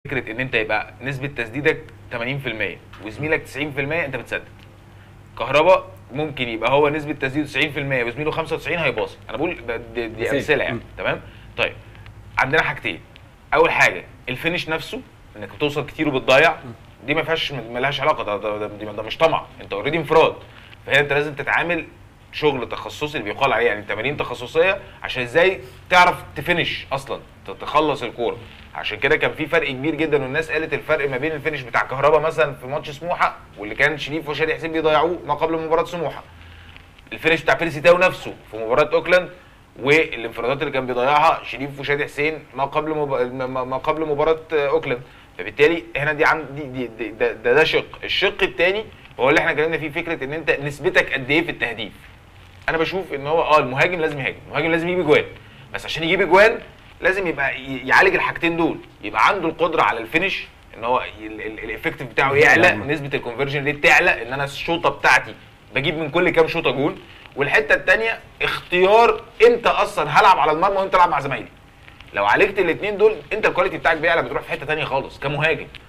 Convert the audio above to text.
فكره ان انت يبقى نسبه تسديدك 80% وزميلك 90% انت بتسدد كهربا ممكن يبقى هو نسبه تسديده 90% وزميله 95 هيباصي انا بقول ب- دي, دي مثال. امثله يعني مم. تمام طيب عندنا حاجتين اول حاجه الفينش نفسه انك بتوصل كتير وبتضيع دي ما فيهاش ما لهاش علاقه ده ده, ده, دي- ده مش طمع انت اوريدي انفراد فهنا انت لازم تتعامل شغل تخصصي اللي بيقال عليه يعني تمارين تخصصيه عشان ازاي تعرف تفنش اصلا ت- تخلص الكوره عشان كده كان في فرق كبير جدا والناس قالت الفرق ما بين الفينش بتاع كهربا مثلا في ماتش سموحه واللي كان شريف وشادي حسين بيضيعوه ما قبل مباراه سموحه الفينش بتاع بيرسي تاو نفسه في مباراه اوكلاند والانفرادات اللي كان بيضيعها شريف وشادي حسين ما قبل مب... ما ما قبل مباراه اوكلاند فبالتالي هنا دي عند دي, دي, دي ده, ده, ده شق الشق الثاني هو اللي احنا اتكلمنا فيه فكره ان انت نسبتك قد ايه في التهديف انا بشوف ان هو اه المهاجم لازم يهاجم المهاجم لازم يجيب اجوان بس عشان يجيب اجوان لازم يبقى ي- يعالج الحاجتين دول يبقى عنده القدره على الفينش ان هو الافكتيف بتاعه يعلى نعم. نسبه الكونفرجن ريت تعلى ان انا الشوطه بتاعتي بجيب من كل كام شوطه جون والحته الثانيه اختيار امتى اصلا هلعب على المرمى وامتى العب مع زمايلي لو عالجت الاثنين دول انت الكواليتي بتاعك بيعلى بتروح في حته ثانيه خالص كمهاجم